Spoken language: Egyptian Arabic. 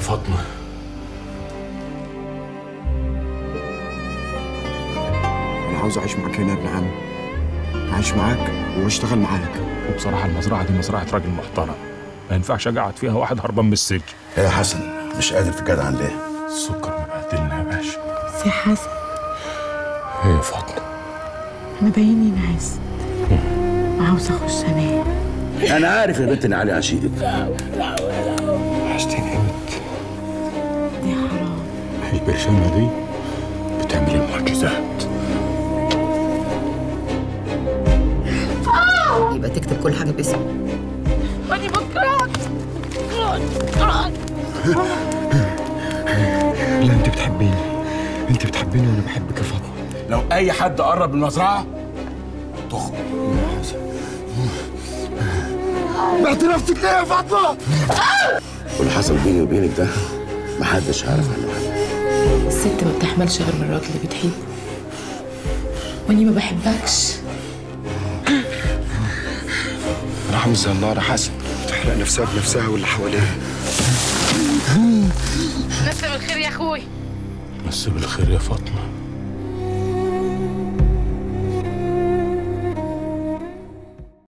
فاطمه انا عاوز اعيش معاك هنا يا ابن عم اعيش معاك واشتغل معاك وبصراحة المزرعة دي مزرعة راجل محترم ما ينفعش أقعد فيها واحد هربان من السجن ايه يا حسن مش قادر تجدعن ليه؟ السكر مبهدلنا يا باشا سي حسن ايه يا فاطمة انا بايني نعست وعاوزه اخش انام انا عارف يا بنت ان علي عشيقك وحشتني يا بنت دي حرام البرشامة دي بتعمل المعجزات يبقى تكتب كل حاجه باسمه لا انت بتحبيني انت بتحبيني وانا بحبك يا فاطمه لو اي حد قرب من المزرعه تخرج بعت نفسك ليه يا فاطمه واللي حصل بيني وبينك ده محدش عارف عنه حاجه الست ما بتحملش غير من الراجل اللي بتحبه واني ما بحبكش رحم زي النار يا حسن تحرق نفسها بنفسها واللي حواليها مسا بالخير يا اخوي بس بالخير يا فاطمة